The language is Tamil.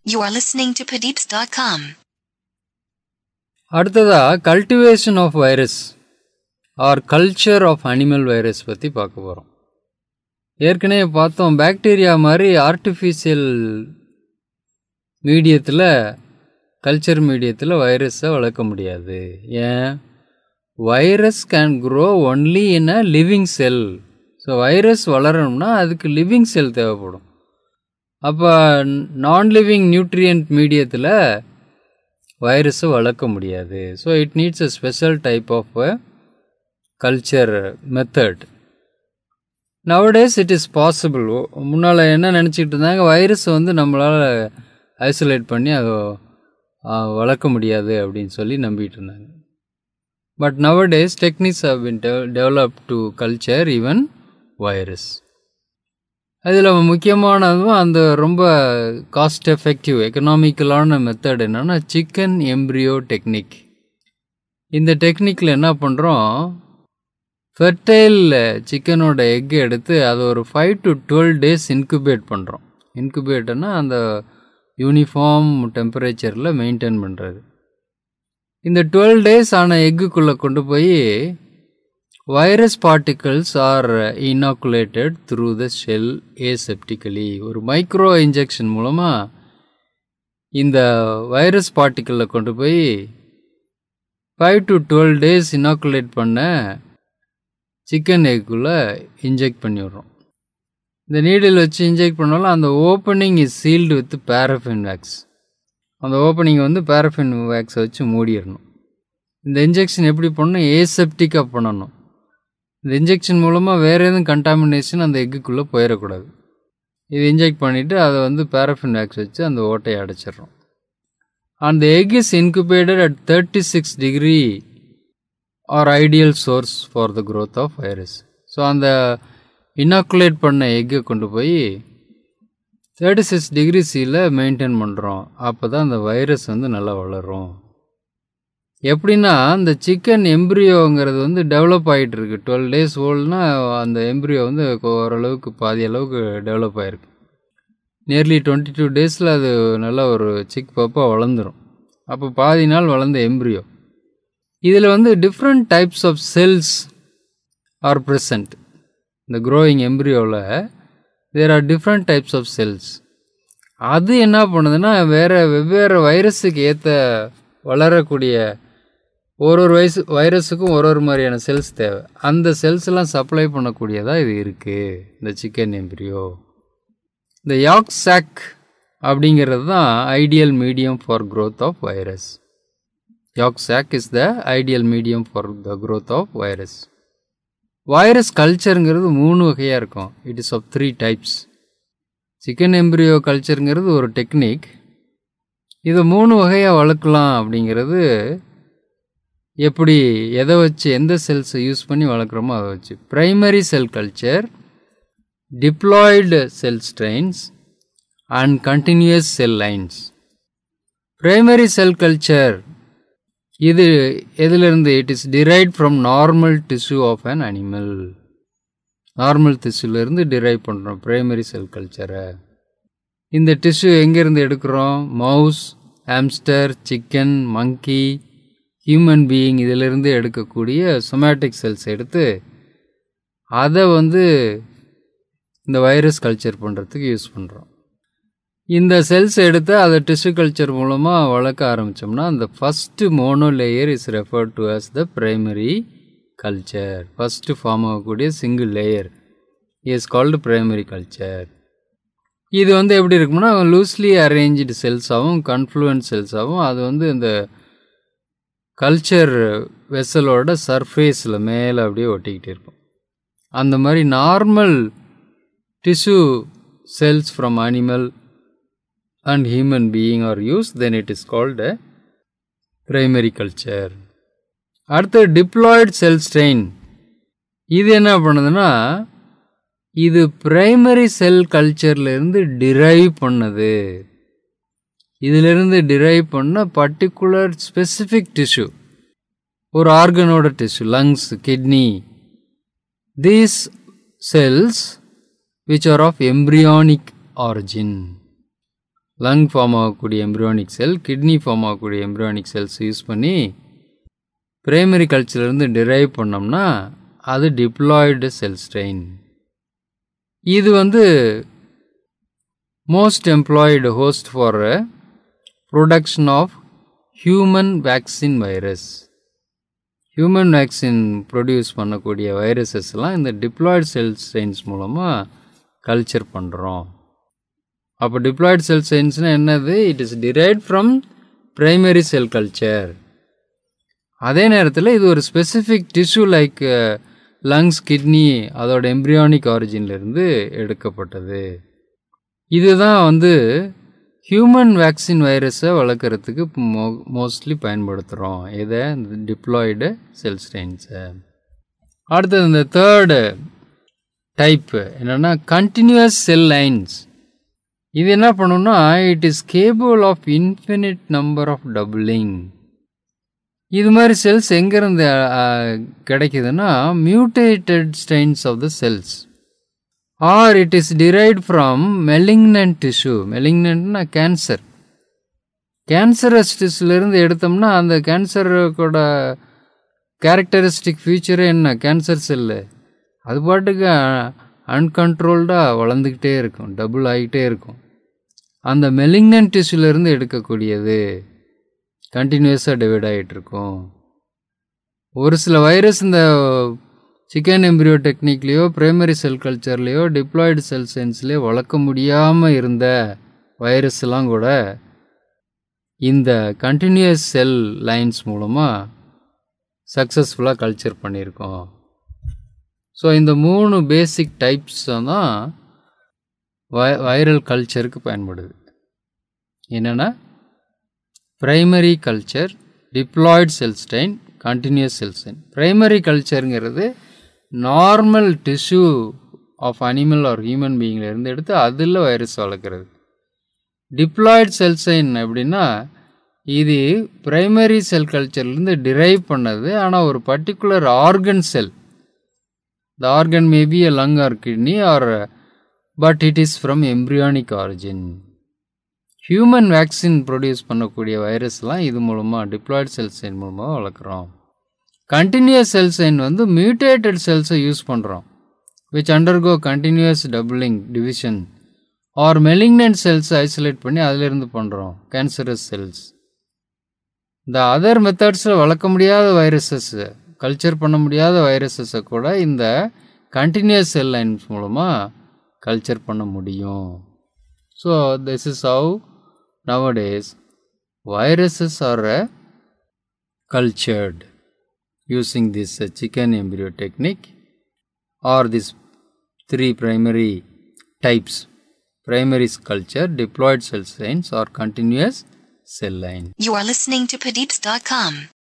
You are listening to Padeeps.com. அடுத்ததா cultivation of virus or culture of animal virus பற்றி பார்க்க போகிறோம் ஏற்கனவே பார்த்தோம் பாக்டீரியா மாதிரி ஆர்டிஃபிஷியல் மீடியத்தில் கல்ச்சர் மீடியத்தில் வைரஸை வளர்க்க முடியாது ஏன் virus can grow only in a living cell so virus வளரணும்னா அதுக்கு லிவிங் செல் தேவைப்படும் அப்போ நான் லிவிங் நியூட்ரியன்ட் மீடியத்தில் வைரஸை வளர்க்க முடியாது so it needs a special type of culture method nowadays it is possible முன்னால் என்ன நினச்சிக்கிட்டு இருந்தாங்க வைரஸ் வந்து நம்மளால் ஐசோலேட் பண்ணி அதை ஆ, வளர்க்க முடியாது அப்படின்னு சொல்லி நம்பிட்டு இருந்தாங்க but nowadays techniques have been develop to culture even virus அதில் முக்கியமானதும் அந்த ரொம்ப காஸ்ட் எஃபெக்டிவ் எக்கனாமிக்கலான மெத்தட் என்னென்னா சிக்கன் எம்ப்ரியோ டெக்னிக் இந்த டெக்னிக்கில் என்ன பண்ணுறோம் ஃபெர்டைல் சிக்கனோட எக் எடுத்து அதை ஒரு five to twelve days incubate பண்ணுறோம் இன்குபேட்டர்னா அந்த யூனிஃபார்ம் டெம்பரேச்சரில் மெயின்டைன் பண்ணுறது இந்த டுவெல் டேஸ் ஆன எக்குக்குள்ளே கொண்டு போய் virus particles are inoculated through the shell aseptically ஒரு மைக்ரோ இன்ஜெக்ஷன் மூலமாக இந்த வைரஸ் பார்ட்டிக்கலில் கொண்டு போய் five to twelve days inoculate பண்ண சிக்கன் எக்குள்ளே இன்ஜெக்ட் பண்ணி விட்றோம் இந்த நீடில் வச்சு இன்ஜெக்ட் பண்ணாலும் அந்த opening is sealed with paraffin wax அந்த ஓப்பனிங்கை வந்து பேரஃபின் வேக்ஸை வச்சு மூடிடணும் இந்த இன்ஜெக்ஷன் எப்படி பண்ணணும் ஏசெப்டிக்காக பண்ணணும் இந்த இன்ஜெக்ஷன் மூலமாக வேறு எதுவும் கண்டாமினேஷன் அந்த எக்குக்குள்ளே போயிடக்கூடாது இது இன்ஜெக்ட் பண்ணிவிட்டு அதை வந்து பேரஃபின் வேக்ஸ் வச்சு அந்த ஓட்டையை அடைச்சிடுறோம் அந்த egg is incubated at thirty six degree or ideal source for the growth of virus so அந்த இனாக்குலேட் பண்ண எக்கை கொண்டு போய் தேர்ட்டி சிக்ஸ் டிகிரி சியில் மெயின்டைன் பண்ணுறோம் அப்போ தான் அந்த வைரஸ் வந்து நல்லா வளரும் எப்படின்னா அந்த சிக்கன் எம்ப்ரியோங்கிறது வந்து டெவலப் ஆகிட்டு இருக்கு டுவெல் டேஸ் ஓல்ட்னா அந்த எம்ப்ரியோ வந்து ஓரளவுக்கு பாதி அளவுக்கு டெவலப் ஆகிருக்கு நியர்லி டுவெண்ட்டி டூ டேஸில் அது நல்லா ஒரு சிக் பாப்பாக வளர்ந்துடும் அப்போ பாதி நாள் வளர்ந்த எம்ப்ரியோ இதில் வந்து different types of cells are present இந்த க்ரோயிங் எம்ப்ரியோவில் there are different types of cells அது என்ன பண்ணுதுன்னா வேறு வெவ்வேறு வைரஸுக்கு ஏற்ற வளரக்கூடிய ஒரு ஒரு வயசு வைரஸுக்கும் ஒரு ஒரு மாதிரியான செல்ஸ் தேவை அந்த செல்ஸ்லாம் சப்ளை பண்ணக்கூடியதாக இது இருக்குது இந்த சிக்கன் எம்ப்ரியோ இந்த யாக் சாக் அப்படிங்கிறது தான் ideal medium for growth of virus yolk sac is the ideal medium for the growth of virus virus கல்ச்சருங்கிறது மூணு வகையாக இருக்கும் it is of three types chicken embryo கல்ச்சருங்கிறது ஒரு டெக்னிக் இதை மூணு வகையாக வளர்க்கலாம் அப்படிங்கிறது எப்படி எதை வச்சு எந்த செல்ஸை யூஸ் பண்ணி வளர்க்குறோமோ அதை வச்சு primary cell culture diploid cell strains and continuous cell lines primary cell culture இது எதிலிருந்து it is derive from normal tissue of an animal normal டிஷ்யூலேருந்து டிரைவ் பண்ணுறோம் ப்ரைமரி செல் கல்ச்சரை இந்த டிஷ்யூ எங்கேருந்து எடுக்கிறோம் mouse hamster chicken monkey human being இதிலிருந்து எடுக்கக்கூடிய சொமேட்டிக் செல்ஸ் எடுத்து அதை வந்து இந்த வைரஸ் கல்ச்சர் பண்ணுறதுக்கு யூஸ் பண்ணுறோம் இந்த செல்ஸ் எடுத்து அதை டிஷ்யூ கல்ச்சர் மூலமாக வளர்க்க ஆரம்பித்தோம்னா அந்த first mono layer is referred to as the primary culture first form ஆகக்கூடிய single layer is called primary culture இது வந்து எப்படி இருக்கும்னா லூஸ்லி அரேஞ்சு செல்ஸாகவும் கன்ஃப்ளூயன்ட் செல்ஸாகவும் அது வந்து இந்த கல்ச்சர் வெசலோட சர்ஃபேஸில் மேலே அப்படியே ஒட்டிக்கிட்டு இருக்கும் அந்த மாதிரி normal tissue cells from animal and human being are use then it is called a primary culture அடுத்து டிப்ளாய்டு செல் ஸ்ட்ரெயின் இது என்ன பண்ணுதுன்னா இது பிரைமரி செல் கல்ச்சர்லேருந்து டிரைவ் பண்ணது இதிலிருந்து டிரைவ் பண்ண பர்டிகுலர் ஸ்பெசிஃபிக் டிஷ்யூ ஒரு ஆர்கனோட tissue lungs kidney these cells which are of embryonic origin lung form ஆகக்கூடிய எம்ப்ரியானிக் செல் கிட்னி ஃபார்ம் ஆகக்கூடிய எம்ப்ரியானிக் செல்ஸ் யூஸ் பண்ணி பிரைமரி கல்ச்சர்லேருந்து டிரைவ் பண்ணோம்னா அது டிப்ளாய்டு செல் ஸ்ட்ரெயின் இது வந்து most employed host for production of human vaccine virus human vaccine produce பண்ணக்கூடிய வைரஸஸ்லாம் இந்த டிப்ளாய்டு செல் ஸ்ட்ரெயின்ஸ் மூலமாக கல்ச்சர் பண்ணுறோம் அப்போ டிப்ளாய்டு செல் சயின்ஸ்னால் என்னது it is derive from primary cell culture அதே நேரத்தில் இது ஒரு specific tissue like lungs kidney அதோட எம்ப்ரியானிக் ஆரிஜின்லேருந்து எடுக்கப்பட்டது இதுதான் வந்து ஹியூமன் வேக்சின் வைரஸை வளர்க்குறதுக்கு மோ மோஸ்ட்லி பயன்படுத்துகிறோம் இதை இந்த டிப்ளாய்டு செல் ஸ்ட்ரெயின்ஸை அடுத்தது இந்த தேர்டு டைப்பு என்னென்னா கண்டினியூஸ் செல் லைன்ஸ் இது என்ன பண்ணுன்னா it is capable of infinite number of doubling இது மாதிரி செல்ஸ் எங்கேருந்து கிடைக்குதுன்னா mutated strains of the cells or it is derived from malignant tissue மெலிக்னன்ட்னா கேன்சர் கேன்சரஸ் டிஷ்யூலேருந்து எடுத்தோம்னா அந்த கேன்சரோட கேரக்டரிஸ்டிக் ஃபியூச்சரே என்ன கேன்சர் செல்லு அது பாட்டுக்கு அன்கண்ட்ரோல்டாக வளர்ந்துக்கிட்டே இருக்கும் டபுள் ஆகிட்டே இருக்கும் அந்த மெலிக்னன்ட் டிஷ்யூலேருந்து எடுக்கக்கூடியது கண்டினியூஸாக டிவைட் ஆகிட்டு இருக்கும் ஒரு சில வைரஸ் இந்த சிக்கன் எம்ப்ரியோ டெக்னிக்லேயோ பிரைமரி செல் கல்ச்சர்லேயோ டிப்ளாய்டு செல் சயின்ஸ்லேயோ வளர்க்க முடியாமல் இருந்த வைரஸ்லாம் கூட இந்த கண்டினியூஸ் செல் லைன்ஸ் மூலமாக சக்ஸஸ்ஃபுல்லாக கல்ச்சர் பண்ணியிருக்கோம் ஸோ இந்த மூணு பேசிக் டைப்ஸ் தான் வை வைரல் கல்ச்சருக்கு பயன்படுது என்னென்னா primary culture diploid cell strain continuous cell strain primary கல்ச்சருங்கிறது normal tissue of animal or human பீயிங்லேருந்து எடுத்து அதில் வைரஸ் வளர்க்குறது டிப்ளாய்டு செல் சைன் அப்படின்னா இது ப்ரைமரி செல் கல்ச்சர்லேருந்து டிரைவ் பண்ணது ஆனால் ஒரு particular organ cell the organ maybe a lung or kidney or but it is from embryonic origin human vaccine produce பண்ணக்கூடிய வைரஸ்லாம் இது மூலமாக டிப்ளாய்டு செல் சைன் மூலமாக வளர்க்குறோம் கண்டினியூஸ் செல் சைன் வந்து மியூட்டேட்டட் செல்ஸை யூஸ் பண்ணுறோம் which undergo continuous doubling division or malignant செல்ஸை ஐசோலேட் பண்ணி அதிலிருந்து பண்ணுறோம் கேன்சரஸ் செல்ஸ் இந்த அதர் மெத்தட்ஸில் வளர்க்க முடியாத வைரஸஸ் கல்ச்சர் பண்ண முடியாத வைரஸஸை கூட இந்த கண்டினியூஸ் செல் லைன்ஸ் மூலமாக கல்ச்சர் பண்ண முடியும் so this is how nowadays viruses are uh, cultured using this uh, chicken embryo technique or these three primary types primary culture diploid cell lines or continuous cell line You are listening to Padeeps.com.